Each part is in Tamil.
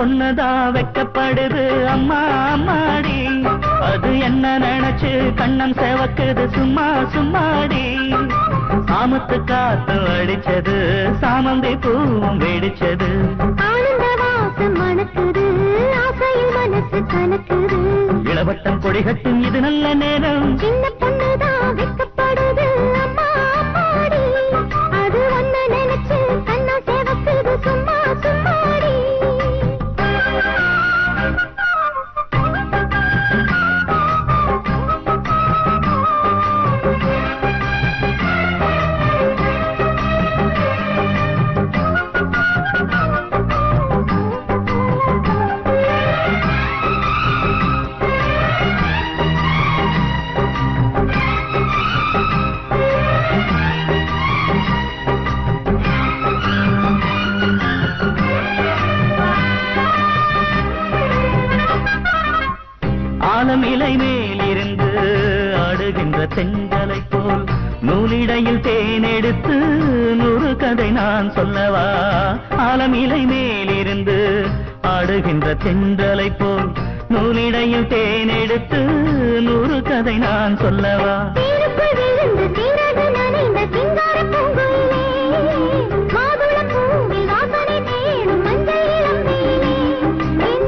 பொண்ணுதான் வெக்கப்படுது அம்மா அம்மாடி அது என்ன நினைச்சு கண்ணம் செவக்குது சும்மா சும்மாடி சாமத்து காத்து அடிச்சது சாமந்தி பூவும் வெடிச்சது ஆனந்த வாசம் மணக்குது ஆசையில் மனசு கலக்குது இளவட்டம் கொடிகட்டும் இது நல்ல நேரம் சின்ன பொண்ணுதான் வெக்கப்படுது அம்மா அம்மாடி அது ஒன்ன நினைச்சு கண்ணா சேவக்குது சும்மா சும்மாடி ஆலமிலை மேலிருந்து ஆடுகின்ற தென்றலை போல் நூலிடையில் தேனெடுத்து நூறு கதை நான் சொல்லவா ஆலமிலை மேலிருந்து ஆடுகின்ற தென்றலை போல் நூலிடையில் தேனெடுத்து நூறு கதை நான் சொல்லவா தீருப்பு விழுந்து தீரது நனைந்த சிங்கார பூங்குயிலே மாதுள பூவில் வாசனை தேடும் மஞ்சள் இளம்பேனே என்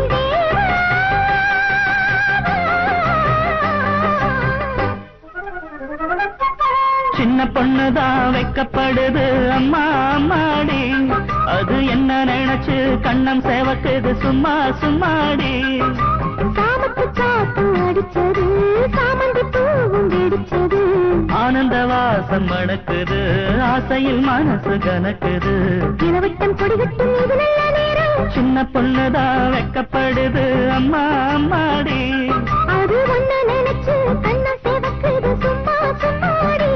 தேவா சின்ன பொண்ணுதான் வைக்கப்படுது அம்மா அம்மாடி அது என்ன நினைச்சு கண்ணம் சேவக்குது சும்மா சும்மாடி சாமத்து காத்து அடிச்சது சாமந்தி பூவும் வெடிச்சது ஆனந்த வாசம் மணக்குது ஆசையில் மனசு கனக்குது இளவட்டம் கொடிகட்டும் இது நல்ல நேரம் சின்ன பொண்ணுதான் வைக்கப்படுது அம்மா அம்மாடி அது ஒன்ன நினைச்சு கண்ணா சேவக்குது சும்மா சும்மாடி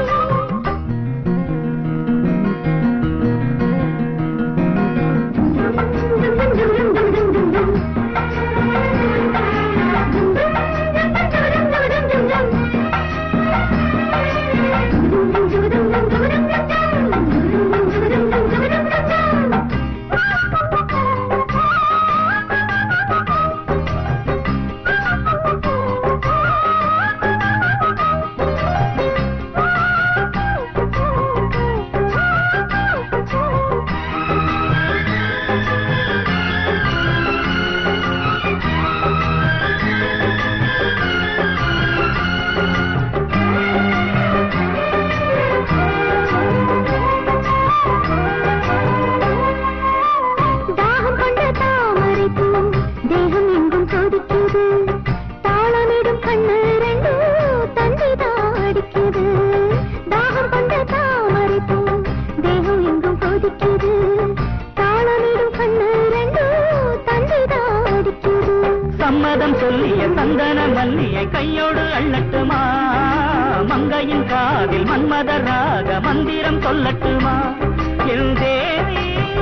தாகம் கொண்ட தாமரை பூ தேகம் எங்கும் கொதிக்குது தாளமிடும் கண்ணு ரெண்டும் தந்திதான் அடிக்குது தாகம் கொண்ட தாமரை பூ தேகம் எங்கும் கொதிக்குது தாளமிடும் கண்ணு ரெண்டும் தந்திதான் அடிக்குது சம்மதம் சொல்லிய சந்தன மல்லியை கையோடு அள்ளட்டுமா மங்கையின் காதில் மன்மதராக மந்திரம் சொல்லட்டுமா என் தேவி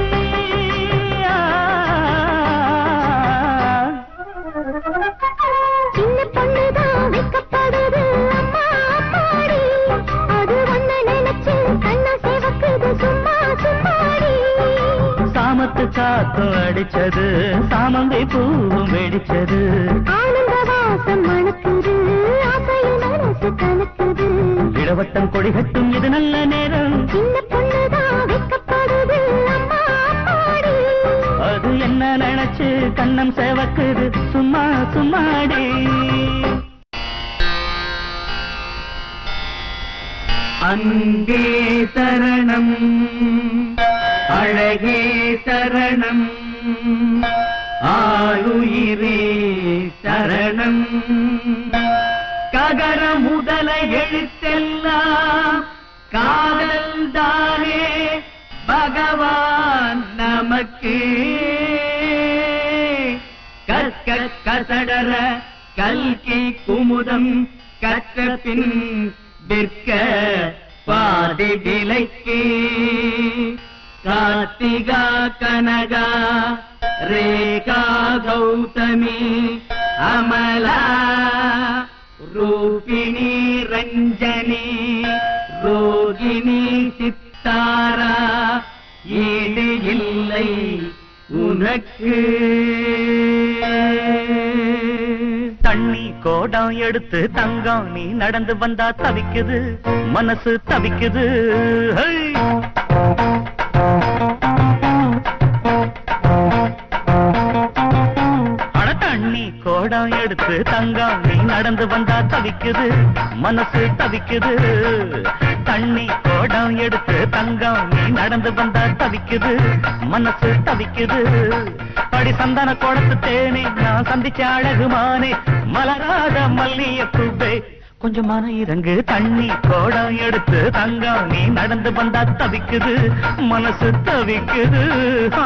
சின்ன பொண்ணுதான் வெக்கப்படுது அம்மா அம்மாடி அது ஒன்ன நினைச்சு கண்ணா சேவக்குது சும்மா சும்மாடி சாமத்து காத்தும் அடிச்சது சாமந்தி பூவும் வெடிச்சது ஆனந்த வாசம் மணக்குது ஆசையில் மனசு கலக்குது இளவட்டம் கொடிகட்டும் இது நல்ல நேரம் சின்ன பொண்ணுதான் வெக்கப்படுது அம்மா அம்மாடி அது என்ன நினைச்சு கண்ணம் சேவக்குது சும்மா சும்மாடி அன்பே சரணம் அழகே சரணம் ஆளுயிரே சரணம் ககர முதல எழுத்தெல்லாம் காதல் தானே பகவான் நமக்கு கற்க கசடர கல்கி குமுதம் கற்ற பின் விற்க பாதி விலைக்கு கார்த்திகா கனகா ரேகா கௌதமி அமலா ரூபிணி ரஞ்சனி ரோகிணி சித்தாரா ஈடு இல்லை உனக்கு தண்ணி கோடம் எடுத்து தங்கம் நீ நடந்து வந்தா தவிக்குது மனசு தவிக்குது ஹை! அட தண்ணி கோடம் எடுத்து தங்கம் நீ நடந்து வந்தா தவிக்குது மனசு தவிக்குது தண்ணி கோடம் எடுத்து தங்கம் நீ நடந்து வந்தா தவிக்குது மனசு தவிக்குது அடி சந்தன கோடத்து தேனே நான் சந்திச்ச அழகுமானே மலராத மல்லிய பூவே கொஞ்சம் மன இறங்கு தண்ணி கோடம் எடுத்து தங்கம் நீ நடந்து வந்தா தவிக்குது மனசு தவிக்குது ஆ.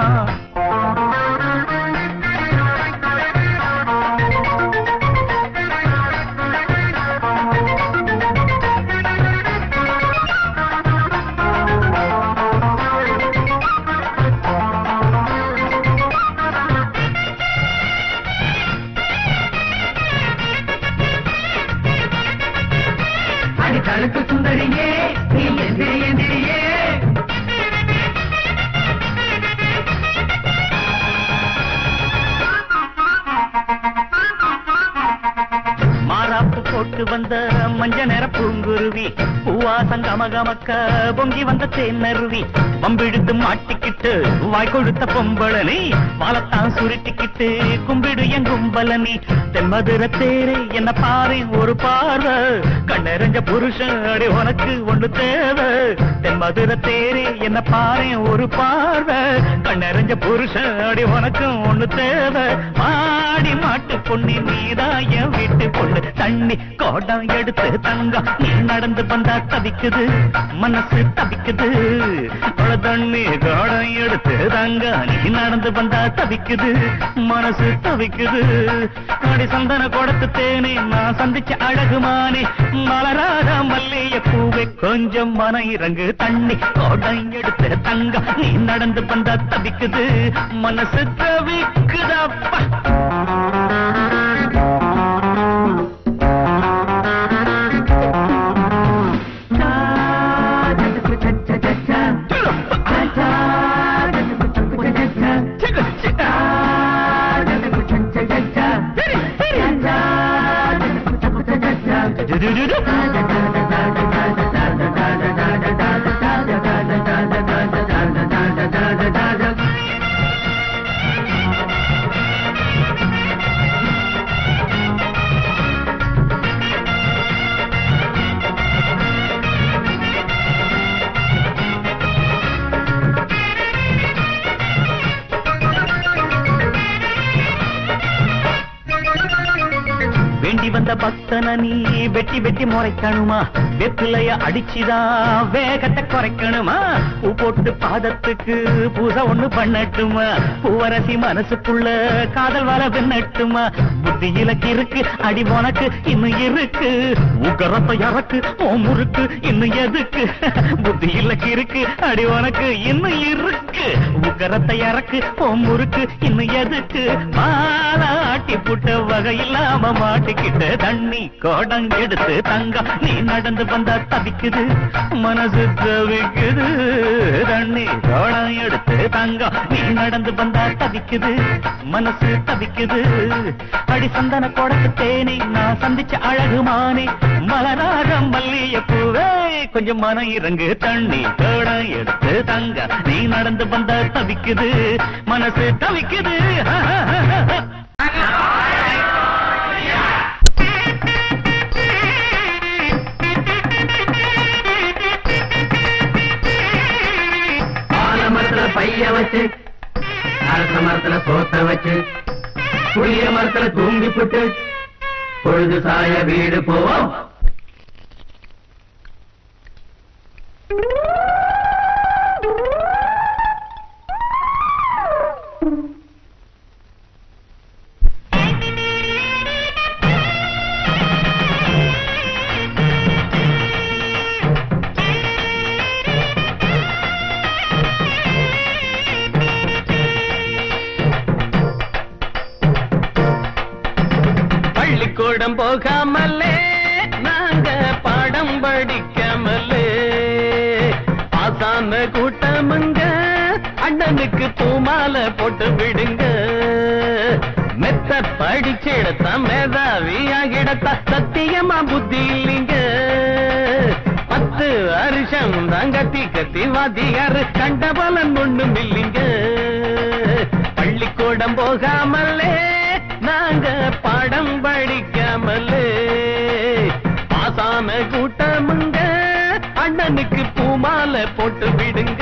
அடி தடுக்கு சுந்தரியே நீ எந்திரி எந்திரியே மாறாப்பு போட்டு வந்த மஞ்ச நிற பூங்குருவி பூவாசம் கமகமக்க பொங்கி வந்த தேனருவி பம்பிழுத்து மாட்டிக்கிட்டு வாய் கொடுத்த பொம்பளனி வாழத்தான் சுருட்டிக்கிட்டு கும்பிடு என் கும்பலனி தென்மதுர தேரே என்ன பாரு ஒரு பார்வை கண்ணெறிஞ்ச புருஷன் அடி உனக்கு ஒண்ணு தேவை தென்மதுர தேரே என்ன பாரு ஒரு பார்வை கண்ணெறிஞ்ச புருஷன் அடி உனக்கு ஒண்ணு தேவை மாடி மாட்டு பொண்ணு நீதான் என் வீட்டு பொண்ணு தண்ணி கோடம் எடுத்து தங்கம் நீ நடந்து வந்தா தவிக்குது மனசு தவிக்குது அட தண்ணி கோடம் எடுத்து தங்கம் நீ நடந்து வந்தா தவிக்குது மனசு தவிக்குது அடி சந்தன கோடத்து தேனே நான் சந்திச்ச அழகுமானே மலராத மல்லிய பூவே கொஞ்சம் மன இறங்கு தண்ணி கோடம் எடுத்து தங்கம் நீ நடந்து வந்தா தவிக்குது மனசு தவிக்குதப்பா வேண்டி வந்த பக்தன நீ வெட்டி வெட்டி முறைக்கணுமா வெப்பிலைய அடிச்சுதான் வேகத்தை குறைக்கணுமா பூ போட்டு பாதத்துக்கு பூசை ஒண்ணு பண்ணட்டுமா பூவரசி மனசுக்குள்ள காதல் வர பின்னட்டுமா புத்தியில இருக்கு அடி உனக்கு இன்னும் இருக்கு உக்கரத்தை இறக்கு ஓ முறுக்கு இன்னும் எதுக்கு புத்தியில இருக்கு அடி உனக்கு இன்னும் இருக்கு உக்கரத்தை இறக்கு ஓ முறுக்கு இன்னும் எதுக்கு மாலாட்டி புட்ட வகை இல்லாம மாட்டிக்கிட்ட தண்ணி கோடம் எடுத்து தங்கம் நீ நடந்து வந்தா தவிக்குது மனசு தவிக்குது தண்ணி கோடம் எடுத்து தங்கம் நீ நடந்து வந்தா தவிக்குது மனசு தவிக்குது அடி சந்தன கோடத்து தேனே நான் சந்திச்ச அழகுமானே மலராக மல்லிய பூவே கொஞ்சம் மன இறங்கு தண்ணி கோடம் எடுத்து தங்க நீ நடந்து வந்தா தவிக்குது மனசு தவிக்குது ஆலமரத்துல பைய வச்சு அரச மரத்துல சோத்த வச்சு புளிய மரத்துல தூங்கி புட்டு பொழுது சாய வீடு போவோம் பள்ளிக்கூடம் போகாமலே நாங்க பாடம் படிக்காமலே பாசான கூட்டமுங்க அண்ண அண்ணனுக்கு பூமாலை போட்டு விடுங்க மெத்த படிச்செடுத்த மேதாவியாகிடத்த சத்தியமா புத்தி இல்லைங்க பத்து வருஷம் தான் கத்தி கத்தி வாத்தியாரு கண்ட பலன் ஒண்ணும் இல்லைங்க பள்ளிக்கூடம் போகாமலே நாங்க பாடம் படிக்காமலே பாசாம கூட்டமுங்க அண்ணனுக்கு பூமாலை போட்டு விடுங்க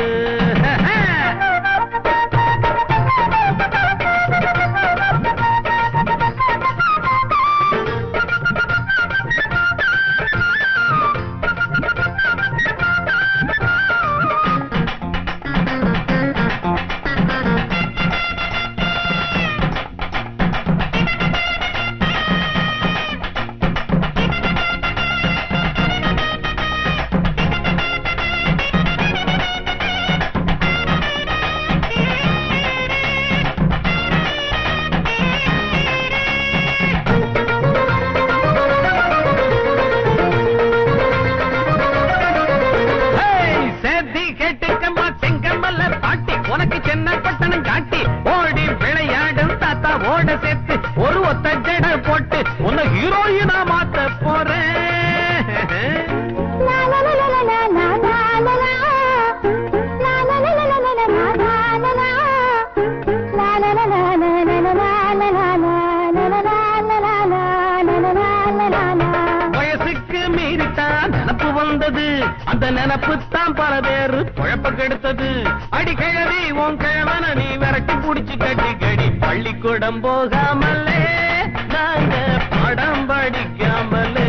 ஹேய், சேத்தி கேட்டுக்கம்மா செங்கமல்ல பாட்டி உனக்கு சென்னை பட்டணம் காட்டி ஓடி விளையாடும் தாத்தா ஓட சேர்த்து ஒரு ஒத்த ஜட போட்டு உன்னை ஹீரோயினா மாத்த போறேன் லா லா லா லா லா லா லா லா லா. லா லா லா லா லா லா லா லா லா லா. லா லா லா லா லா லா லா லா லா லா லா. லா லா லா லா லா லா லா லா லா லா லா. வயசுக்கு மீறித்தான் நினப்பு வந்தது அந்த நினப்பு தான் பல பேரு குழப்ப கெடுத்தது அடி கிழவி உன் கிழவன நீ விரட்டி புடிச்சு கட்டி கடி பள்ளிக்கூடம் போகாமலே நாங்க படம் படிக்காமலே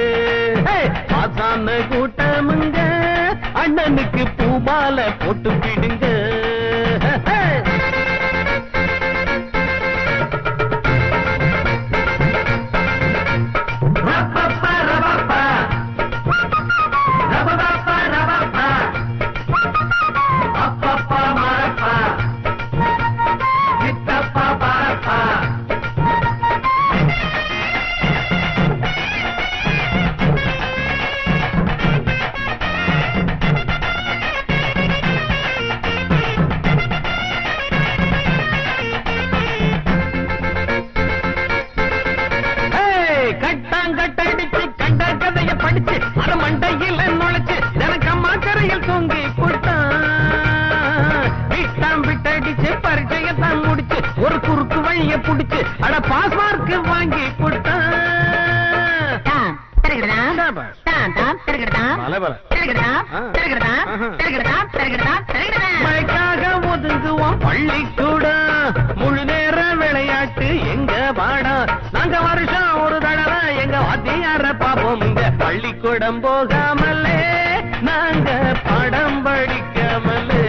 ஆசான கூட்டமுங்க அண்ணனுக்கு பூமால போட்டு விடுங்க ரப்பப்பா, ரப்பப்பா. ரப்பப்பா, ரப்பப்பா. அப்பப்பா, மரப்பா. சித்தப்பா, பரப்பா. ஏய், கட்டாங்கட்டடிச்சு கண்ட கதைய படிச்சு அரை மண்டையில நுழைச்சு எனக்கம்மா கரையில் தூங்கி போட்டான் வீட்டாம் விட்டடிச்சு பரீட்சையத்தான் முடிச்சு ஒரு குறுக்கு வழிய புடிச்சு அட பாஸ் மார்க் வாங்கி போட்டான் தாம், திரகிடதாம், சாபாஷ். தாம், தாம், திரகிடதாம், மலைபல. திரகிடதாம், ஆ. திரகிடதாம், ஆஹா. திரகிடதாம், திரகிடதாம், திரகிடதாம். மழைக்காக ஒதுங்குவோம் பள்ளிக்கூடம் முழு நேர விளையாட்டு எங்க பாடம் நாங்க வருஷம் ஒரு தடவை எங்க வாத்தியார பாப்போம் இங்க பள்ளிக்கூடம் போகாமலே நாங்க படம் படிக்காமலே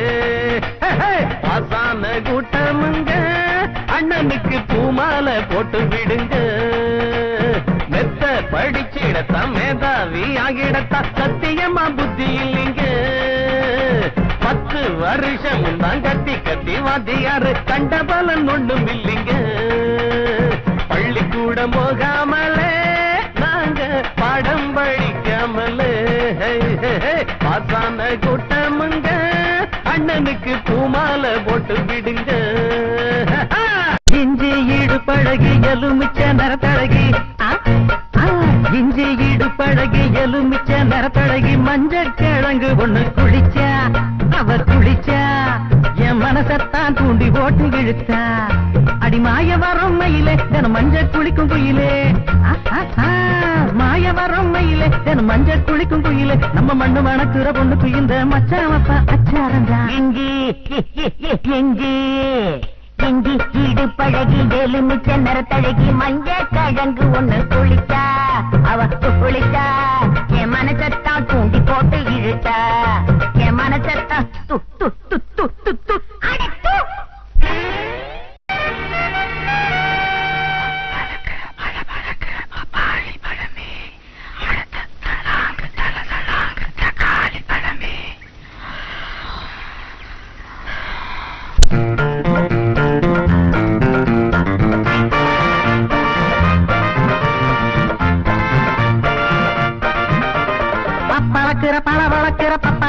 பாசான கூட்டமுங்க அண்ணனுக்கு பூமாலை போட்டு விடுங்க மெத்த படிச்சிடத்தான் மேதாவி ஆகிடத்தா சத்தியமா புத்தி இல்லைங்க பத்து வருஷம் தான் கத்தி கத்தி வாத்தியாரு கண்ட பலன் ஒண்ணும் இல்லைங்க பள்ளிக்கூடம் போகாமலே நாங்க பாடம் படிக்காமலே பாசான கூட்டமுங்க அண்ணனுக்கு பூமாலை போட்டு விடுங்க இஞ்சி ஈடு பழகி எலுமிச்ச நரத்தழகி இஞ்சி ஈடு பழகி எலுமிச்ச நரத்தழகி மஞ்ச கிழங்கு ஒண்ணு குளிச்சா அவ குளிச்சா என் மனசத்தான் தூண்டி ஓட்டு இழுத்தா அடி மாய வரம் மயிலே தினம் மஞ்ச குளிக்கும் குயிலே ஆ, ஆ, ஆ, மாய வரம் மயிலே தினம் மஞ்ச குளிக்கும் குயிலே நம்ம மண்ணு மணக்குற பொண்ணு குயிந்த மச்சாமப்பா அச்சாரந்தா இஞ்சி, இஞ்சி, இஞ்சி ஈடு பழகி எலுமிச்ச நிறத்தழகி மஞ்ச கிழங்கு ஒண்ணு குளிச்சா அவ குளிச்சா என் மனசத்தான் தூண்டி போட்டு இழுத்தா என் மனசத்தான் து து து து து து அட து. பப்பளக்கிற பளபளக்கிற பப்ப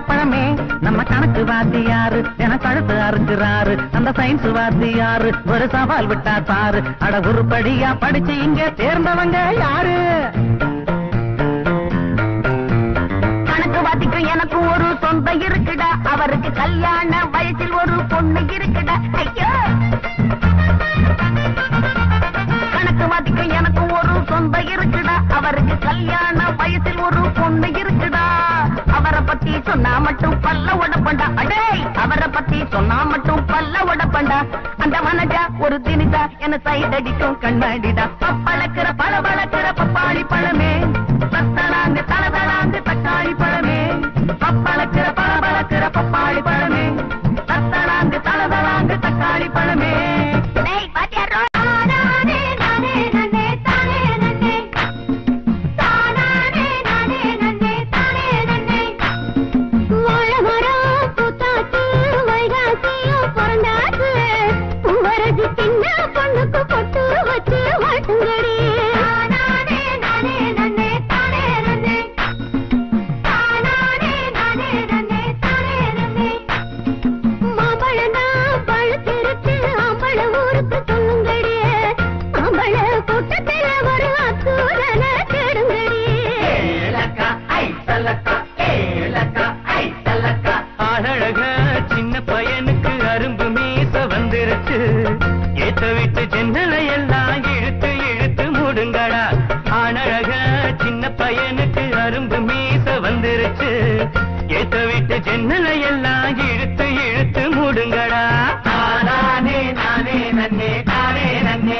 பழமே நம்ம கணக்கு வாத்தியாரு என கழுத்து அறுக்கிறாரு அந்த சயின்ஸ் வாத்தியாரு ஒரு சவால் விட்டா சாரு அட உருப்படியா படிச்சு இங்க தேர்ந்தவங்க யாரு கணக்கு வாத்திக்கும் எனக்கும் ஒரு சொந்த இருக்குடா அவருக்கு கல்யாண வயசில் ஒரு பொண்ணு இருக்குடா ஐயோ கணக்கு வாத்திக்கும் எனக்கும் ஒரு சொந்த இருக்குடா அவருக்கு கல்யாண வயசில் ஒரு பொண்ணு இருக்குடா அவரை பத்தி சொன்னா மட்டும் பல்ல உடப்பண்டா அடே அவரை பத்தி சொன்னா மட்டும் பல்ல உடப்பண்டா அந்த மனஜா ஒரு தினிதா என்ன சைட் அடிக்கும் கண்ணாடிடா பப்பளக்கிற பழ வளர்க்கிற பப்பாளி பழமே தத்தலாந்து தளதலாந்து தக்காளி பழமே பப்பளக்கிற பழ வளர்க்கிற பப்பாளி பழமே தத்தலாந்து தளதலாந்து தக்காளி பழமே டேய் பாத்தியாரோ தானானே நானே நன்னே தானே நன்னே தானானே நானே நன்னே தானே நன்னே வாழை மரம் பூத்தாச்சு வைகாசியும் பிறந்தாச்சு பூவரசி சின்ன பொண்ணுக்கு பொட்டு வச்சு வாழ்த்துங்கடி தானானே நானே நன்னே தானே நன்னே தானானே நானே நன்னே தானே நன்னே மாம்பழனா பழுத்திருக்கு ஆம்பள ஊருக்கு சொல்லுங்கடி ஆம்பள கூட்டத்தில் ஒரு அசூரன தேடுங்கடி அழக சின்ன பையனுக்கு அரும்பு மீச வந்துருச்சு ஏத்த விட்டு ஜன்னலை எல்லாம் இழுத்து இழுத்து மூடுங்கடா அழக சின்ன பையனுக்கு அரும்பு மீச வந்துருச்சு ஏத்த விட்டு ஜன்னலை எல்லாம் இழுத்து இழுத்து மூடுங்கடா நானே நானே நன்னே நானே நன்னே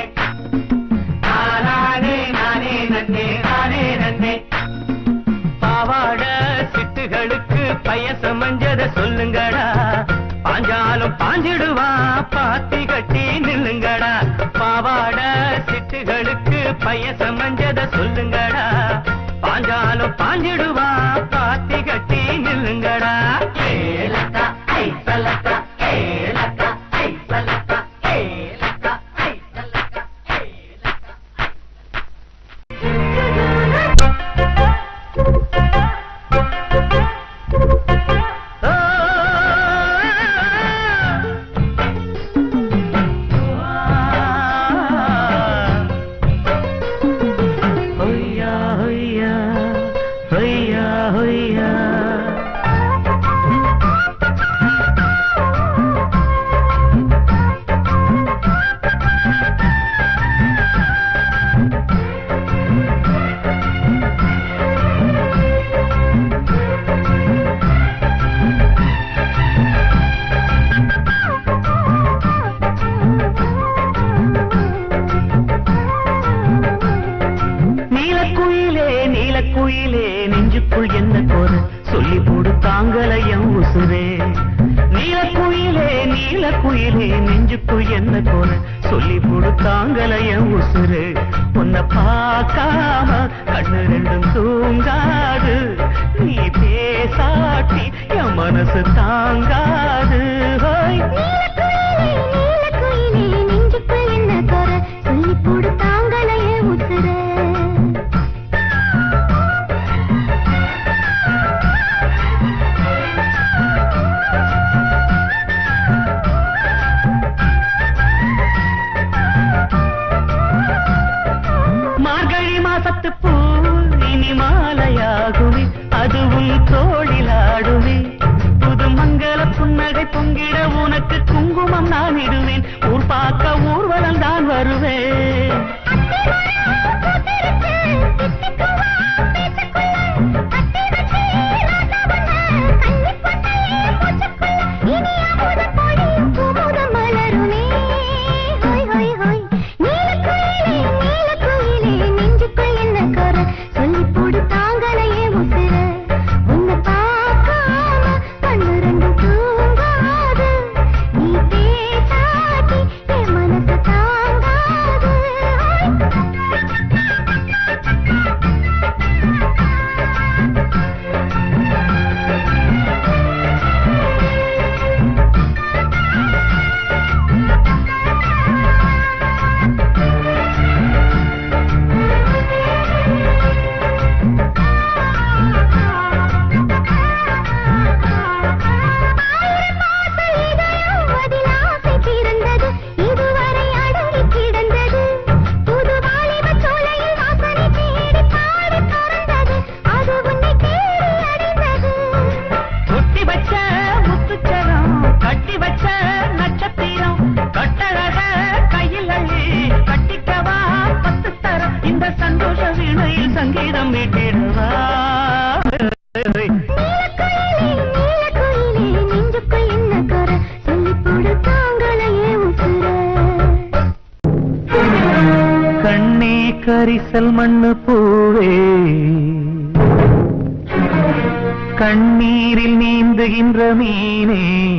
நானே நானே நன்னே நானே நன்னே பாவாட சிட்டுகளுக்கு பயச மஞ்சத சொல்லுங்கடா பாஞ்சாலும் பாஞ்சிடுவா பாத்தி கட்டி நில்லுங்கடா பாவாட சிட்டுகளுக்கு பயச மஞ்சத சொல்லுங்கடா பாஞ்சாலும் பாஞ்சிடுவா பாத்தி கட்டி நில்லுங்கடா ஏலக்கா ஐ சலக்கா ஏலக்கா ஐ சலக்கா ஏலக்கா ஐ சலக்கா ஏலக்கா ஹொய்யா ஹொய்யா ஹொய்யா ஹொய்யா நீலக்குயிலே நீலக்குயிலே நெஞ்சுக்குள் என்ன கோரு சொல்லி போடு தாங்கலையம் உசுரே நீலக்குயிலே நீலக்குயிலே நெஞ்சுக்குள் என்ன கோரு சொல்லி போடு தாங்கலையம் உசுரே உன்னை பார்க்காம கண்ணு ரெண்டும் தூங்காது நீ பேசாட்டி என் மனசு தாங்காது ஹோய் நீலக்குயிலே நீலக்குயிலே நெஞ்சுக்குள் என்ன குறை சொல்லி போடு தாங்களையே உசுர மார்கழி மாசத்து பூ இனி மாலையாகுமே அதுவும் தோழிலாடுமே புது மங்கள புன்னகை பொங்கிட உனக்கு குங்குமம் நான் இடுவேன் ஊர் பார்க்க ஊர்வலம் தான் வருவேன் சொல்லி போடு தாங்களையே உசுர உன்னை பார்க்காம கண்ணு ரெண்டும் தூங்காது நீ பேசாட்டி என் மனசு தாங்காது சங்கீதம் மீட்டிடவா நீலக்குயிலே, நீலக்குயிலே, நெஞ்சுக்குள் என்ன குறை? சொல்லிப் போடு தாங்களையே உசுர. கண்ணே கரிசல் மண்ணு பூவே கண்ணீரில் நீந்துகின்ற மீனே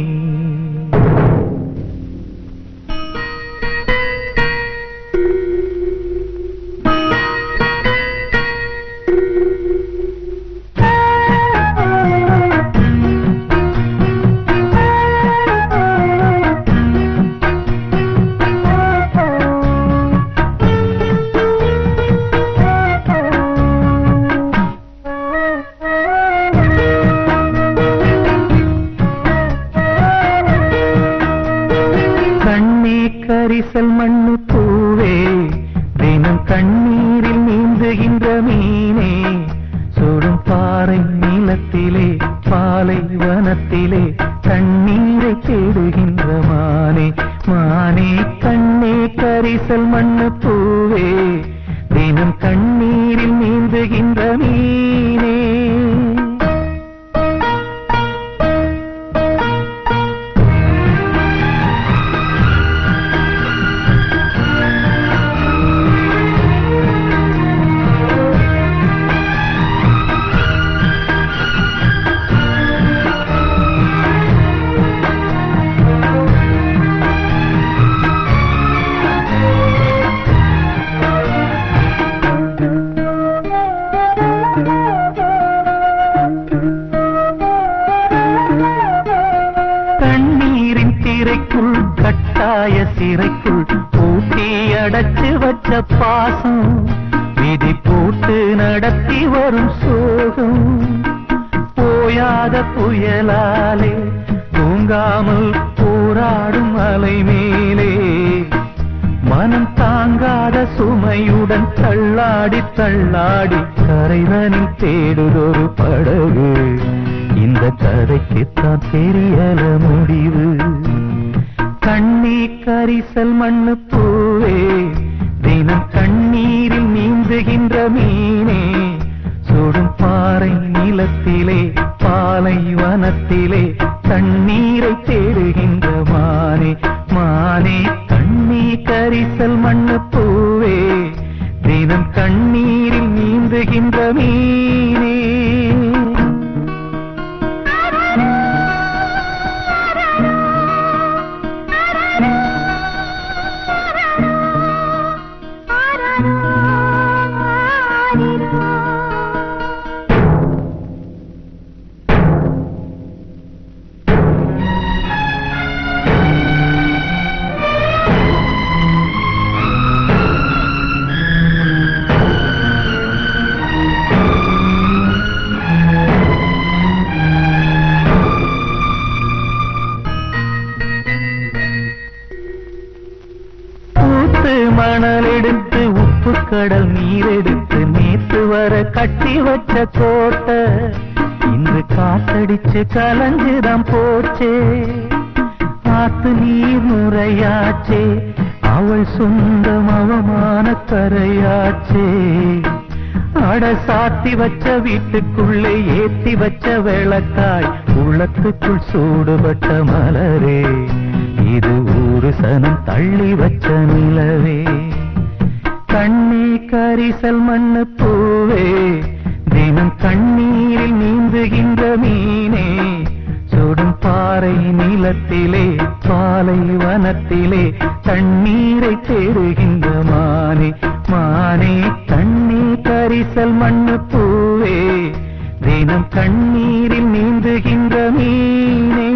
கண்ணே கரிசல் மண்ணு பூவே தினம் கண்ணீரில் நீந்துகின்ற மீனே சுடும் பாறை நீளத்திலே பாலை வனத்திலே தண்ணீரை தேடுகின்ற மானே மானே கண்ணே கரிசல் மண்ணு பூவே தினம் கண்ணீரில் நீந்துகின்ற மீனே கண்ணீரின் திரைக்குள் கட்டாய சிறைக்குள் பூட்டி அடைச்சு வச்ச பாசம் விதி போட்டு நடத்தி வரும் சோகம் போயாத புயலாலே தூங்காமல் போராடும் அலை மேலே மனம் தாங்காத சுமையுடன் தள்ளாடி தள்ளாடி கரைதனில் தேடுதொரு படகு இந்த கதைக்குத்தான் தெரியல முடிவு கண்ணீ கரிசல் மண்ணு பூவே தினம் கண்ணீரில் நீந்துகின்ற மீனே சுடும் பாறை நிலத்திலே பாலை வனத்திலே தண்ணீரை தேடுகின்ற மானே மானே கண்ணீ கரிசல் மண்ணு பூவே தினம் கண்ணீரில் நீந்துகின்ற மீனே ஊத்து மணல் எடுத்து உப்பு கடல் நீர் எடுத்து நேத்து வர கட்டி வச்ச கோட்டை இன்று காத்தடிச்சு கலஞ்சுதான் போச்சே ஆத்து நீர் முறையாச்சே அவள் சொந்தம் அவமான கரையாச்சே அட சாத்தி வச்ச வீட்டுக்குள்ளே ஏத்தி வச்ச விளக்காய் உள்ளத்துக்குள் சூடுபட்ட மலரே இது ஊரு சனம் தள்ளி வச்ச நிலவே கண்ணே கரிசல் மண்ணு பூவே தினம் கண்ணீரில் நீந்துகின்ற மீனே சுடும் பாறை நிலத்திலே பாலை வனத்திலே தண்ணீரை தேடுகின்ற மானே மானே கண்ணே கரிசல் மண்ணு பூவே தினம் கண்ணீரில் நீந்துகின்ற மீனே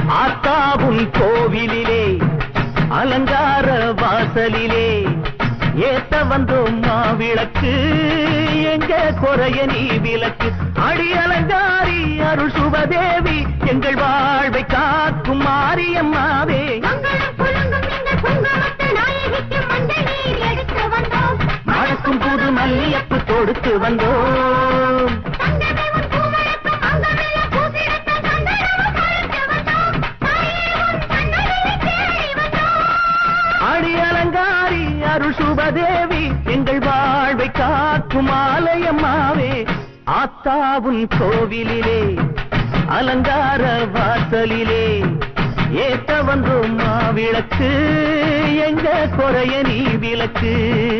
ஆத்தாவும் கோவிலிலே அலங்கார வாசலிலே ஏத்த வந்தோம் மாவிளக்கு எங்க குறைய நீ விளக்கு அடி அலங்காரி அருள் சுபதேவி எங்கள் வாழ்வை காக்கும் மாரியம்மாவே மங்களம் புலங்கும் எங்கள் குங்குமத்து நாயகிக்கு மஞ்சள் நீர் எடுத்து வந்தோம் மணக்கும் புது மல்லியப்பு தொடுத்து வந்தோம் தங்கமே உன் பூவழக்கு அங்கமெல்லாம் பூசிடத்த சந்தனமும் பறித்து வந்தோம் தாயே உன் கண்ணலிலே தேடி வந்தோம் அடி அலங்காரி அருள் சுபதேவி எங்கள் வாழ்வை காக்கும் ஆலயம்மாவே ஆத்தாவும் கோவிலிலே அலங்கார வாசலிலே ஏத்த வந்தோம் மாவிளக்கு எங்க குறைய நீ விளக்கு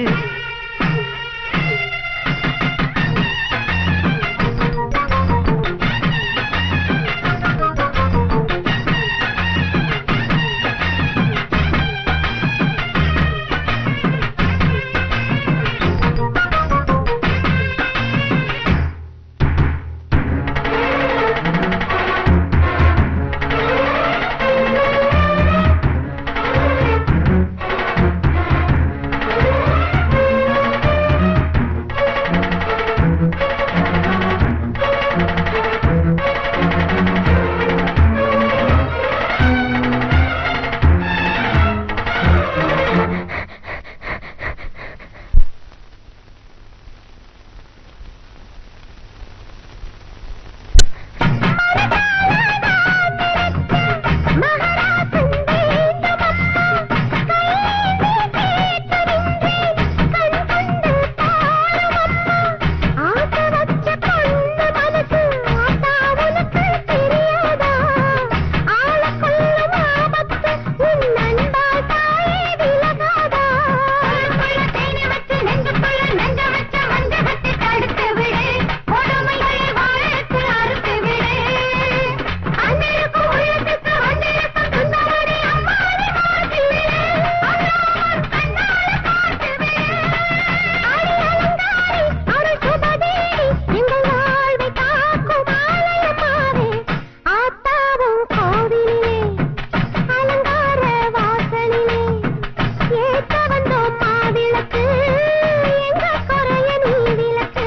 ஆத்தாவும் கோவிலிலே அலங்கார வாசலிலே ஏத்த வந்தோம் மாவிளக்கு எங்க குறைய நீ விளக்கு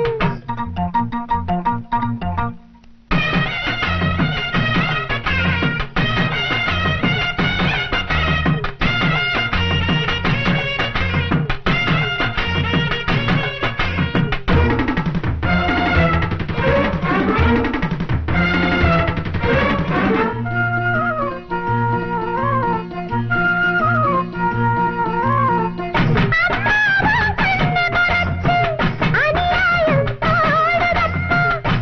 அநியாயம் தாழதப்பா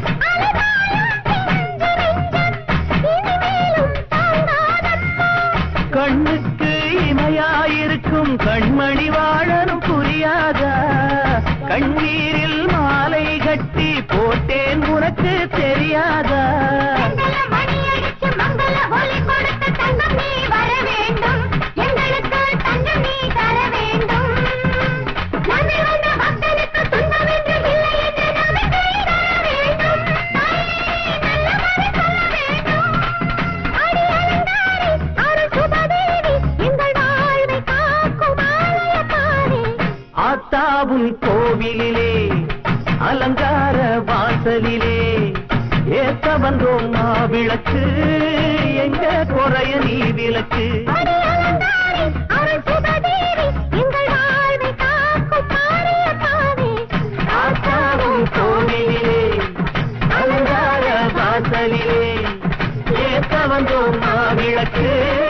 இனிமேலும் தாங்காதப்பா கண்ணுக்கு இமையாயிருக்கும் கண்மணி வாழனும் புரியாதா கண்ணீரில் மாலை கட்டி போட்டேன் உனக்கு தெரியாதா மங்கள மணி அடிச்சு மங்கள ஒலி கொடுத்து தங்கம் நீ வர வேண்டும் எங்களுக்கு தங்கம் நீ தர வேண்டும் நம்பி வந்த பக்தனுக்கு துன்பம் என்று இல்லை என்று நம்பிக்கை தர வேண்டும் தாயே, நல்லவரை சொல்ல வேண்டும் அடி அலங்காரி அருள் சுபதேவி எங்கள் வாழ்வை காக்கும் ஆலயத்தாரே ஆத்தாவும் கோவிலிலே அலங்கார வாசலிலே ஏத்த வந்தோம் மாவிளக்கு எங்க குறைய நீ விளக்கு அடி அலங்காரி அருள் சுபதேவி எங்கள் வாழ்வை காக்கும் ஆலயத்தாரே ஆத்தாவும் கோவிலிலே அலங்கார வாசலிலே ஏத்த வந்தோம் மாவிளக்கு